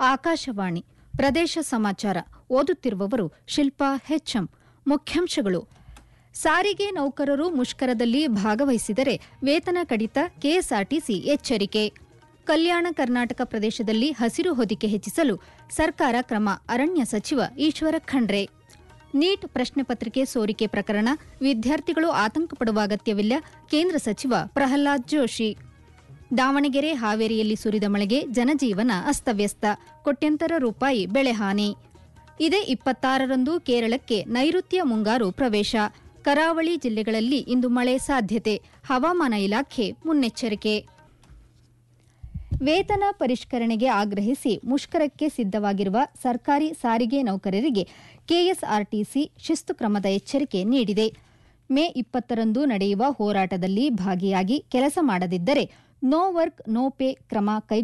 ಆಕಾಶವಾಣಿ ಪ್ರದೇಶ ಸಮಾಚಾರ ಓದುತ್ತಿರುವವರು ಶಿಲ್ಪಾ ಹೆಚ್ಎಂ ಮುಖ್ಯಾಂಶಗಳು ಸಾರಿಗೆ ನೌಕರರು ಮುಷ್ಕರದಲ್ಲಿ ಭಾಗವಹಿಸಿದರೆ ವೇತನ ಕಡಿತ ಕೆಎಸ್ಆರ್ಟಿಸಿ ಎಚ್ಚರಿಕೆ ಕಲ್ಯಾಣ ಕರ್ನಾಟಕ ಪ್ರದೇಶದಲ್ಲಿ ಹಸಿರು ಹೊದಿಕೆ ಹೆಚ್ಚಿಸಲು ಸರ್ಕಾರ ಕ್ರಮ ಅರಣ್ಯ ಸಚಿವ ಈಶ್ವರ ಖಂಡ್ರೆ ನೀಟ್ ಪ್ರಶ್ನೆ ಪತ್ರಿಕೆ ಸೋರಿಕೆ ಪ್ರಕರಣ ವಿದ್ಯಾರ್ಥಿಗಳು ಆತಂಕ ಪಡುವ ಅಗತ್ಯವಿಲ್ಲ ಕೇಂದ್ರ ಸಚಿವ ಪ್ರಹ್ಲಾದ್ ಜೋಶಿ ದಾವಣಗೆರೆ ಹಾವೇರಿಯಲ್ಲಿ ಸುರಿದ ಮಳೆಗೆ ಜನಜೀವನ ಅಸ್ತವ್ಯಸ್ತ ಕೋಟ್ಯಂತರ ರೂಪಾಯಿ ಬೆಳೆಹಾನಿ ಇದೇ ಇಪ್ಪತ್ತಾರರಂದು ಕೇರಳಕ್ಕೆ ನೈಋತ್ಯ ಮುಂಗಾರು ಪ್ರವೇಶ ಕರಾವಳಿ ಜಿಲ್ಲೆಗಳಲ್ಲಿ ಇಂದು ಮಳೆ ಸಾಧ್ಯತೆ ಹವಾಮಾನ ಇಲಾಖೆ ಮುನ್ನೆಚ್ಚರಿಕೆ ವೇತನ ಪರಿಷ್ಕರಣೆಗೆ ಆಗ್ರಹಿಸಿ ಮುಷ್ಕರಕ್ಕೆ ಸಿದ್ದವಾಗಿರುವ ಸರ್ಕಾರಿ ಸಾರಿಗೆ ನೌಕರರಿಗೆ ಕೆಎಸ್ಆರ್ಟಿಸಿ ಶಿಸ್ತು ಕ್ರಮದ ಎಚ್ಚರಿಕೆ ನೀಡಿದೆ ಮೇ ಇಪ್ಪತ್ತರಂದು ನಡೆಯುವ ಹೋರಾಟದಲ್ಲಿ ಭಾಗಿಯಾಗಿ ಕೆಲಸ ಮಾಡದಿದ್ದರೆ ನೋ ವರ್ಕ್ ನೋ ಪೇ ಕ್ರಮ ಕೈ